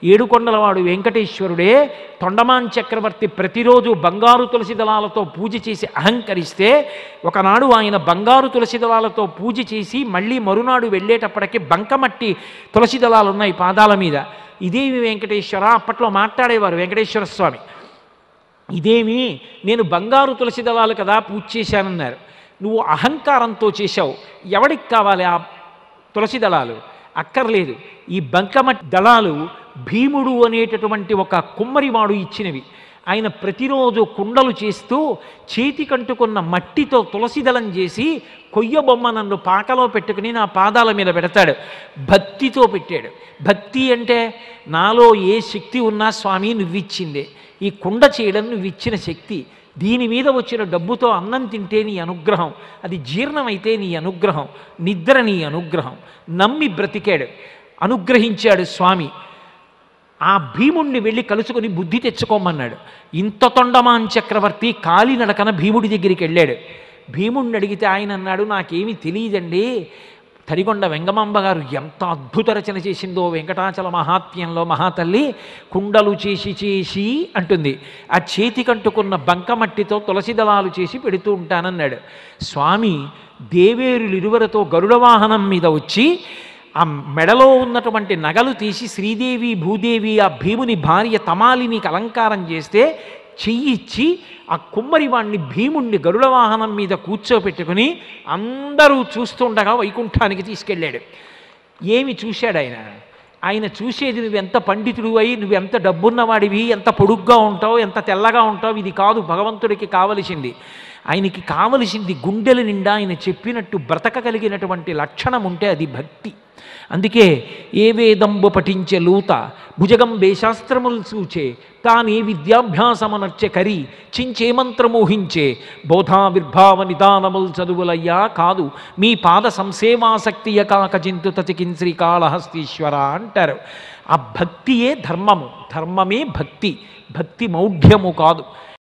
ఏడుకొండలవాడు వెంకటేశ్వరుడే తొండమాన్ చక్రవర్తి ప్రతిరోజు బంగారు తులసి దళాలతో పూజ చేసి అహంకరిస్తే ఒకనాడు ఆయన బంగారు తులసి దళాలతో పూజ చేసి మళ్ళీ మరునాడు వెళ్ళేటప్పటికి బంకమట్టి తులసి దళాలు ఉన్నాయి పాదాల మీద ఇదేమి వెంకటేశ్వర అప్పట్లో మాట్లాడేవారు వెంకటేశ్వర స్వామి ఇదేమి నేను బంగారు తులసి దళాలు కదా పూజ చేశానన్నారు నువ్వు అహంకారంతో చేశావు ఎవడికి కావాలి ఆ తులసి దళాలు అక్కర్లేదు ఈ బంకమట్టి దళాలు భీముడు అనేటటువంటి ఒక కుమ్మరివాడు ఇచ్చినవి ఆయన ప్రతిరోజు కుండలు చేస్తూ చేతికంటుకున్న మట్టితో తులసి దళం చేసి కొయ్య బొమ్మ నన్ను పాకలో పెట్టుకుని నా పాదాల మీద పెడతాడు భక్తితో పెట్టాడు భక్తి అంటే నాలో ఏ శక్తి ఉన్నా స్వామి నువ్విచ్చిందే ఈ కుండ చేయడం నువ్వు ఇచ్చిన శక్తి దీని మీద వచ్చిన డబ్బుతో అన్నం తింటే నీ అనుగ్రహం అది జీర్ణమైతే నీ అనుగ్రహం నిద్ర నీ అనుగ్రహం నమ్మి బ్రతికాడు అనుగ్రహించాడు స్వామి ఆ భీముణ్ణి వెళ్ళి కలుసుకొని బుద్ధి తెచ్చుకోమన్నాడు ఇంత తొండమాన్ చక్రవర్తి కాలినడకన భీముడి దగ్గరికి వెళ్ళాడు భీముణ్ణి అడిగితే ఆయన అన్నాడు నాకేమీ తెలియదండి తరిగొండ వెంగమాంబ గారు ఎంత అద్భుత రచన చేసిందో వెంకటాచల మహాత్మ్యంలో మహాతల్లి కుండలు చేసి చేసి అంటుంది ఆ చేతికంటుకున్న బంకమట్టితో తులసి దళాలు చేసి పెడుతూ ఉంటానన్నాడు స్వామి దేవేరులు ఇరువరతో గరుడ వాహనం మీద వచ్చి ఆ మెడలో ఉన్నటువంటి నగలు తీసి శ్రీదేవి భూదేవి ఆ భీముని భార్య తమాలినికి అలంకారం చేస్తే చెయ్యిచ్చి ఆ కుమ్మరివాణ్ణి భీముణ్ణి గరుడ వాహనం మీద కూర్చోపెట్టుకుని అందరూ చూస్తుండగా వైకుంఠానికి తీసుకెళ్ళాడు ఏమి చూశాడు ఆయన ఆయన చూసేది నువ్వెంత పండితుడు అయి నువ్వెంత డబ్బున్నవాడివి ఎంత పొడుగ్గా ఉంటావు ఎంత తెల్లగా ఉంటావు ఇది కాదు భగవంతుడికి కావలసింది ఆయనకి కావలసింది గుండెల నిండా ఆయన చెప్పినట్టు బ్రతకగలిగినటువంటి లక్షణం ఉంటే అది భక్తి అందుకే ఏ వేదంబు పఠించే లూత భుజగంబే శాస్త్రములు సూచే తానే విద్యాభ్యాసమనర్చె కరి చించే మంత్రమోహించే బోధావిర్భావ నిదానముల్ చదువులయ్యా కాదు మీ పాద సంసేవాసక్తియ కాకచింతు తతికిన్ శ్రీకాళహస్తీశ్వర అంటారు ఆ భక్తియే ధర్మము ధర్మమే భక్తి భక్తి మౌఢ్యము కాదు